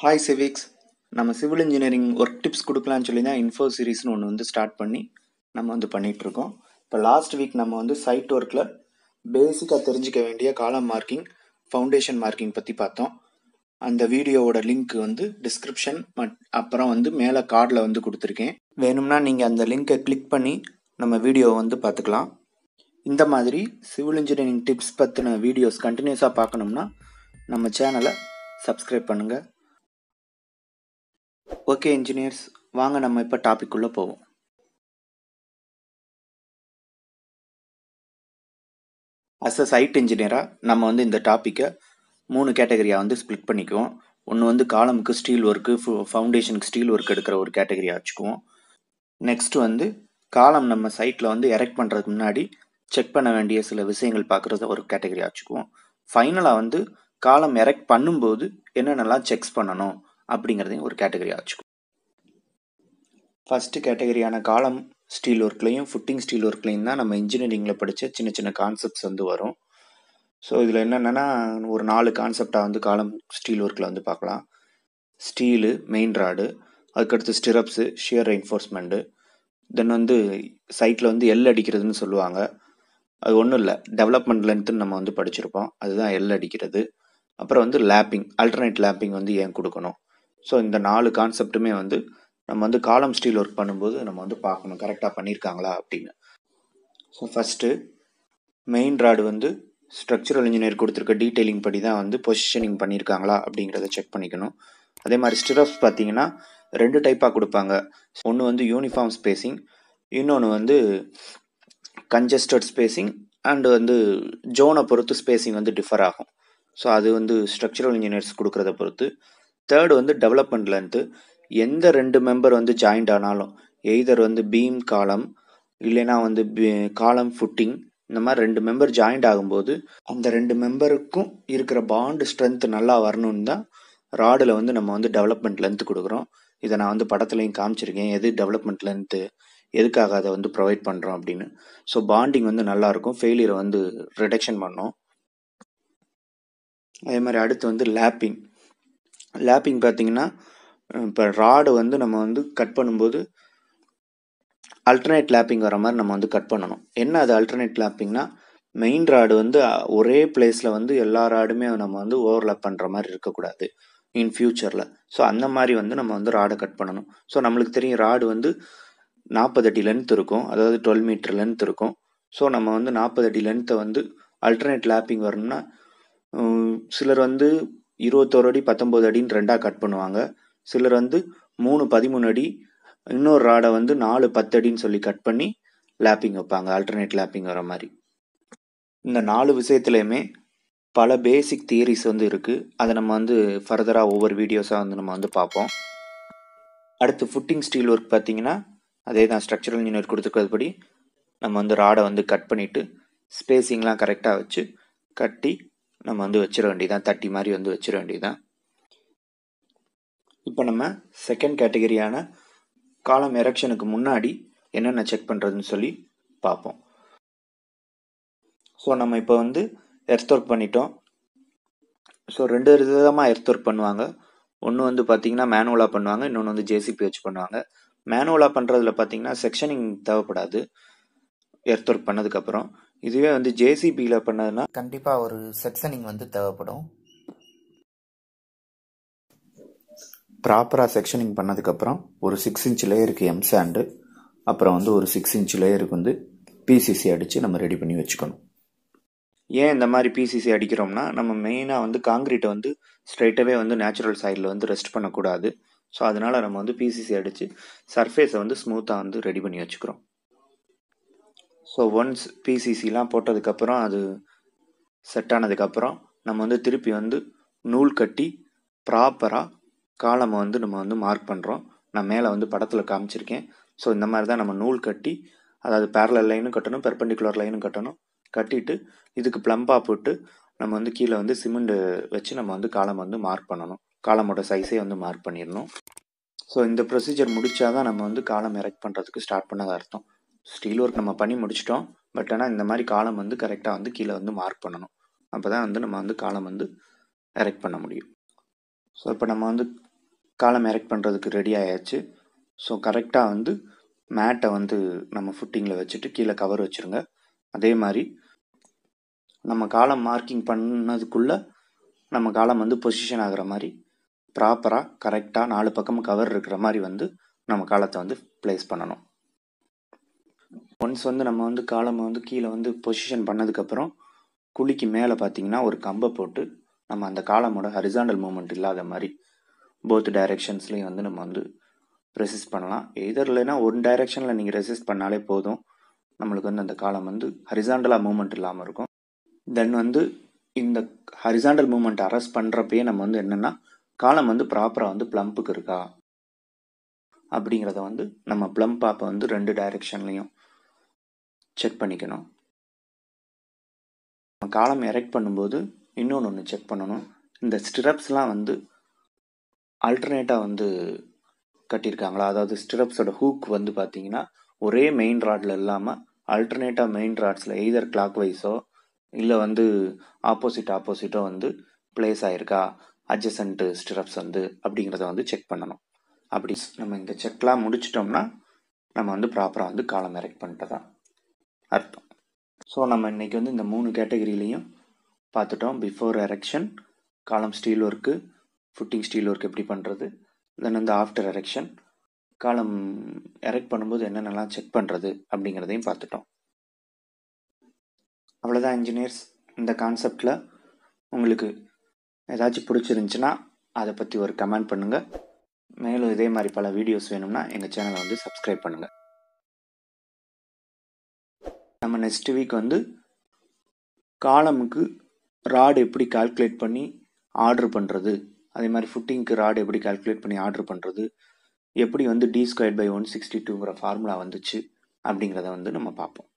hi civics நம்ம civil engineering work tips கொடுக்கலான்னு சொல்லி தான் இன்ஃபோ சீரிஸ்னு ஒன்று வந்து ஸ்டார்ட் பண்ணி நம்ம வந்து பண்ணிகிட்ருக்கோம் இப்போ லாஸ்ட் வீக் நம்ம வந்து சைட் ஒர்க்கில் பேசிக்காக தெரிஞ்சுக்க வேண்டிய காலம் மார்க்கிங் ஃபவுண்டேஷன் மார்க்கிங் பற்றி பார்த்தோம் அந்த வீடியோவோட லிங்க் வந்து டிஸ்கிரிப்ஷன் அப்புறம் வந்து மேலே கார்டில் வந்து கொடுத்துருக்கேன் வேணும்னா நீங்கள் அந்த லிங்கை கிளிக் பண்ணி நம்ம வீடியோவை வந்து பார்த்துக்கலாம் இந்த மாதிரி சிவில் இன்ஜினியரிங் டிப்ஸ் பற்றின வீடியோஸ் கண்டினியூஸாக பார்க்கணும்னா நம்ம சேனலை சப்ஸ்கிரைப் பண்ணுங்கள் ஓகே இன்ஜினியர்ஸ் வாங்க நம்ம இப்போ டாபிக் உள்ள போவோம் அஸ் அ சைட் இன்ஜினியராக நம்ம வந்து இந்த டாப்பிக்கை மூணு கேட்டகரியாக வந்து ஸ்ப்ளிட் பண்ணிக்குவோம் ஒன்று வந்து காலமுக்கு ஸ்டீல் ஒர்க்கு ஃபவுண்டேஷனுக்கு ஸ்டீல் ஒர்க் எடுக்கிற ஒரு கேட்டகரியாக வச்சுக்குவோம் நெக்ஸ்ட் வந்து காலம் நம்ம சைட்டில் வந்து எரெக்ட் பண்ணுறதுக்கு முன்னாடி செக் பண்ண வேண்டிய சில விஷயங்கள் பார்க்குறத ஒரு கேட்டகரியாக வச்சுக்குவோம் ஃபைனலாக வந்து காலம் எரெக்ட் பண்ணும்போது என்னென்னலாம் செக்ஸ் பண்ணணும் அப்படிங்கிறதையும் ஒரு கேட்டகரியாக வச்சுக்குவோம் ஃபஸ்ட்டு கேட்டகரியான காலம் ஸ்டீல் ஒர்க்லையும் ஃபுட்டிங் ஸ்டீல் ஒர்க்லையும் தான் நம்ம இன்ஜினியரிங்கில் படித்த சின்ன சின்ன கான்செப்ட்ஸ் வந்து வரும் ஸோ இதில் என்னென்னா ஒரு நாலு கான்செப்டாக வந்து காலம் ஸ்டீல் ஒர்க்கில் வந்து பார்க்கலாம் ஸ்டீலு மெயின் ராடு அதுக்கடுத்து ஸ்டிரப்ஸு ஷியர் என்ஃபோர்ஸ்மெண்ட்டு தென் வந்து சைட்டில் வந்து எல் அடிக்கிறதுன்னு சொல்லுவாங்க அது ஒன்றும் இல்லை டெவலப்மெண்ட் லென்த்துன்னு நம்ம வந்து படிச்சிருப்போம் அதுதான் எல் அடிக்கிறது அப்புறம் வந்து லேப்பிங் அல்டர்னேட் லேப்பிங் வந்து ஏன் கொடுக்கணும் ஸோ இந்த நாலு கான்செப்ட்டுமே வந்து நம்ம வந்து காலம் ஸ்டீல் ஒர்க் பண்ணும்போது நம்ம வந்து பார்க்கணும் கரெக்டாக பண்ணியிருக்காங்களா அப்படின்னு ஸோ ஃபஸ்ட்டு மெயின் ராடு வந்து ஸ்ட்ரக்சரல் இன்ஜினியர் கொடுத்துருக்க டீட்டெயிலிங் படி தான் வந்து பொசிஷனிங் பண்ணியிருக்காங்களா அப்படிங்கிறத செக் பண்ணிக்கணும் அதே மாதிரி ஸ்டிரப்ஸ் பார்த்தீங்கன்னா ரெண்டு டைப்பாக கொடுப்பாங்க ஒன்று வந்து யூனிஃபார்ம் ஸ்பேசிங் இன்னொன்று வந்து கன்ஜஸ்டட் ஸ்பேசிங் அண்டு வந்து ஜோனை பொறுத்து ஸ்பேசிங் வந்து டிஃபர் ஆகும் ஸோ அது வந்து ஸ்ட்ரக்சரல் இன்ஜினியர்ஸ் கொடுக்குறத பொறுத்து தேர்டு வந்து டெவலப்மெண்ட் லென்த்து எந்த ரெண்டு மெம்பர் வந்து ஜாயிண்ட் ஆனாலும் எய்தர் வந்து பீம் காலம் இல்லைனா வந்து காலம் ஃபுட்டிங் இந்த மாதிரி ரெண்டு மெம்பர் ஜாயிண்ட் ஆகும்போது அந்த ரெண்டு மெம்பருக்கும் இருக்கிற பாண்டு ஸ்ட்ரென்த் நல்லா வரணும்னு தான் ராடில் வந்து நம்ம வந்து டெவலப்மெண்ட் லென்த் கொடுக்குறோம் இதை நான் வந்து படத்துலையும் காமிச்சிருக்கேன் எது டெவலப்மெண்ட் லென்த்து எதுக்காக அதை வந்து ப்ரொவைட் பண்ணுறோம் அப்படின்னு ஸோ பாண்டிங் வந்து நல்லாயிருக்கும் ஃபெயிலியரை வந்து ரிடக்ஷன் பண்ணோம் அதே மாதிரி அடுத்து வந்து லேப்பிங் லேப்பிங் பார்த்தீங்கன்னா இப்போ ராடு வந்து நம்ம வந்து கட் பண்ணும்போது அல்டர்னேட் லேப்பிங் வர மாதிரி நம்ம வந்து கட் பண்ணணும் என்ன அது அல்டர்னேட் லேப்பிங்னா மெயின் ராடு வந்து ஒரே பிளேஸில் வந்து எல்லா ராடுமே நம்ம வந்து ஓவர்லாப் பண்ணுற மாதிரி இருக்கக்கூடாது இன் ஃபியூச்சரில் ஸோ அந்த மாதிரி வந்து நம்ம வந்து ராடை கட் பண்ணணும் ஸோ நம்மளுக்கு தெரியும் ராடு வந்து நாற்பது அடி லென்த் இருக்கும் அதாவது டுவெல் மீட்டர் லென்த் இருக்கும் ஸோ நம்ம வந்து நாற்பது அடி லென்த்தை வந்து அல்டர்னேட் லேப்பிங் வரணும்னா சிலர் வந்து இருபத்தோரு அடி பத்தொம்போது அடின்னு ரெண்டாக கட் பண்ணுவாங்க சிலர் வந்து மூணு பதிமூணு அடி இன்னொரு ராடை வந்து நாலு பத்து அடின்னு சொல்லி கட் பண்ணி லேப்பிங் வைப்பாங்க ஆல்டர்னேட் லேப்பிங் வர மாதிரி இந்த நாலு விஷயத்துலையுமே பல பேசிக் தியரிஸ் வந்து இருக்குது அதை நம்ம வந்து ஃபர்தராக ஒவ்வொரு வீடியோஸாக வந்து நம்ம வந்து பார்ப்போம் அடுத்து ஃபுட்டிங் ஸ்டீல் ஒர்க் பார்த்தீங்கன்னா அதே தான் ஸ்ட்ரக்சரல் இன்ஜினியர் கொடுத்துருக்கிறதுபடி நம்ம வந்து ராடை வந்து கட் பண்ணிவிட்டு ஸ்பேஸிங்லாம் கரெக்டாக வச்சு கட்டி நம்ம வந்து வச்சிட வேண்டியதான் தட்டி மாதிரி வந்து வச்சிட வேண்டியதான் இப்போ நம்ம செகண்ட் கேட்டகரியான காலம் எரெக்ஷனுக்கு முன்னாடி என்னென்ன செக் பண்ணுறதுன்னு சொல்லி பார்ப்போம் ஸோ நம்ம இப்போ வந்து எர்த் ஒர்க் பண்ணிட்டோம் ஸோ ரெண்டு விதமாக எர்த் ஒர்க் பண்ணுவாங்க ஒன்று வந்து பார்த்தீங்கன்னா மேனுவலாக பண்ணுவாங்க இன்னொன்று வந்து ஜேசிபி வச்சு பண்ணுவாங்க மேனுவலாக பண்ணுறதுல பார்த்தீங்கன்னா செக்ஷனிங் தேவைப்படாது எர்த் ஒர்க் பண்ணதுக்கப்புறம் இதுவே வந்து ஜேசிபியில் பண்ணதுன்னா கண்டிப்பாக ஒரு செக்ஷனிங் வந்து தேவைப்படும் ப்ராப்பராக செக்ஷனிங் பண்ணதுக்கப்புறம் ஒரு சிக்ஸ் இன்ச் லேயருக்கு எம் சாண்டு அப்புறம் வந்து ஒரு சிக்ஸ் இன்ச் லேயருக்கு வந்து பிசிசி அடித்து நம்ம ரெடி பண்ணி வச்சுக்கணும் ஏன் இந்த மாதிரி பிசிசி அடிக்கிறோம்னா நம்ம மெயினாக வந்து காங்கிரீட்டை வந்து ஸ்ட்ரைட்டாகவே வந்து நேச்சுரல் சைடில் வந்து ரெஸ்ட் பண்ணக்கூடாது ஸோ அதனால் நம்ம வந்து பிசிசி அடித்து சர்ஃபேஸை வந்து ஸ்மூத்தாக வந்து ரெடி பண்ணி வச்சுக்கிறோம் ஸோ ஒன்ஸ் பிசிசிலாம் போட்டதுக்கப்புறம் அது செட் ஆனதுக்கப்புறம் நம்ம வந்து திருப்பி வந்து நூல் கட்டி ப்ராப்பராக காலமை வந்து நம்ம வந்து மார்க் பண்ணுறோம் நான் மேலே வந்து படத்தில் காமிச்சிருக்கேன் ஸோ இந்த மாதிரி தான் நம்ம நூல் கட்டி அதாவது பேரலல் லைனும் கட்டணும் பெர்பெண்டிகுலர் லைனும் கட்டணும் கட்டிட்டு இதுக்கு ப்ளம்பாக போட்டு நம்ம வந்து கீழே வந்து சிமெண்ட் வச்சு நம்ம வந்து காலம் வந்து மார்க் பண்ணணும் காலமோட சைஸே வந்து மார்க் பண்ணிடணும் ஸோ இந்த ப்ரொசீஜர் முடித்தா தான் நம்ம வந்து காலம் எரெக்ட் பண்ணுறதுக்கு ஸ்டார்ட் பண்ணதாக அர்த்தம் ஸ்டீல் ஒர்க் நம்ம பண்ணி முடிச்சிட்டோம் பட் ஆனால் இந்த மாதிரி காலம் வந்து கரெக்டாக வந்து கீழே வந்து மார்க் பண்ணணும் அப்போ தான் வந்து நம்ம வந்து காலம் வந்து எரெக்ட் பண்ண முடியும் ஸோ இப்போ நம்ம வந்து காலம் எரெக்ட் பண்ணுறதுக்கு ரெடி ஆயாச்சு ஸோ கரெக்டாக வந்து மேட்டை வந்து நம்ம ஃபுட்டிங்கில் வச்சுட்டு கீழே கவர் வச்சுருங்க அதே மாதிரி நம்ம காலம் மார்க்கிங் பண்ணதுக்குள்ளே நம்ம காலம் வந்து பொசிஷன் ஆகிற மாதிரி ப்ராப்பராக கரெக்டாக நாலு பக்கமும் கவர் இருக்கிற மாதிரி வந்து நம்ம காலத்தை வந்து ப்ளேஸ் பண்ணணும் ஒன்ஸ் வந்து நம்ம வந்து காலமை வந்து கீழே வந்து பொசிஷன் பண்ணதுக்கப்புறம் குழிக்கு மேலே பார்த்தீங்கன்னா ஒரு கம்பை போட்டு நம்ம அந்த காலமோட ஹரிசாண்டல் மூமெண்ட் இல்லாத மாதிரி போத் டைரெக்ஷன்ஸ்லேயும் வந்து நம்ம வந்து ரெசிஸ்ட் பண்ணலாம் எதர் இல்லைன்னா ஒரு டைரெக்ஷனில் நீங்கள் ரெசிஸ்ட் பண்ணாலே போதும் நம்மளுக்கு வந்து அந்த காலம் வந்து ஹரிசாண்டலாக மூமெண்ட் இல்லாமல் இருக்கும் தென் வந்து இந்த ஹரிசாண்டல் மூமெண்ட் அரெஸ்ட் பண்ணுறப்பயே நம்ம வந்து என்னென்னா காலம் வந்து ப்ராப்பராக வந்து ப்ளம்புக்கு இருக்கா அப்படிங்கிறத வந்து நம்ம ப்ளம் பாப்பை வந்து ரெண்டு டைரெக்ஷன்லேயும் செக் பண்ணிக்கணும் நம்ம காலம் எரெக்ட் பண்ணும்போது இன்னொன்று ஒன்று செக் பண்ணணும் இந்த ஸ்டிரப்ஸ்லாம் வந்து ஆல்டர்னேட்டாக வந்து கட்டியிருக்காங்களா அதாவது ஸ்டிரப்ஸோட ஹூக் வந்து பார்த்தீங்கன்னா ஒரே மெயின் ராடில் இல்லாமல் ஆல்டர்னேட்டாக மெயின் ராட்ஸில் எய்தர் கிளாக் வைஸோ இல்லை வந்து ஆப்போசிட் ஆப்போசிட்டோ வந்து பிளேஸ் ஆயிருக்கா அட்ஜசன்ட்டு ஸ்டிரப்ஸ் வந்து அப்படிங்கிறத வந்து செக் பண்ணணும் அப்படி நம்ம இந்த செக்லாம் முடிச்சிட்டோம்னா நம்ம வந்து ப்ராப்பராக வந்து காலம் எரெக்ட் பண்ணிட்டதா அர்த்தம் ஸோ நம்ம இன்றைக்கி வந்து இந்த மூணு கேட்டகரியிலையும் பார்த்துட்டோம் before erection column steel work footing steel work எப்படி பண்ணுறது தென் வந்து ஆஃப்டர் எரெக்ஷன் காலம் எரெக்ட் பண்ணும்போது என்னென்னலாம் செக் பண்ணுறது அப்படிங்கிறதையும் பார்த்துட்டோம் அவ்வளோதான் இன்ஜினியர்ஸ் இந்த கான்செப்டில் உங்களுக்கு ஏதாச்சும் பிடிச்சிருந்துச்சுன்னா அதை பற்றி ஒரு கமெண்ட் பண்ணுங்கள் மேலும் இதே மாதிரி பல வீடியோஸ் வேணும்னா எங்கள் சேனலை வந்து சப்ஸ்கிரைப் பண்ணுங்கள் நம்ம நெக்ஸ்ட் வீக் வந்து காலமுக்கு ராடு எப்படி கால்குலேட் பண்ணி ஆர்டர் பண்ணுறது அதே மாதிரி ஃபுட்டிங்க்கு ராடு எப்படி கால்குலேட் பண்ணி ஆர்டர் பண்ணுறது எப்படி வந்து D square by one sixty டூங்கிற ஃபார்முலா வந்துச்சு அப்படிங்கிறத வந்து நம்ம பார்ப்போம்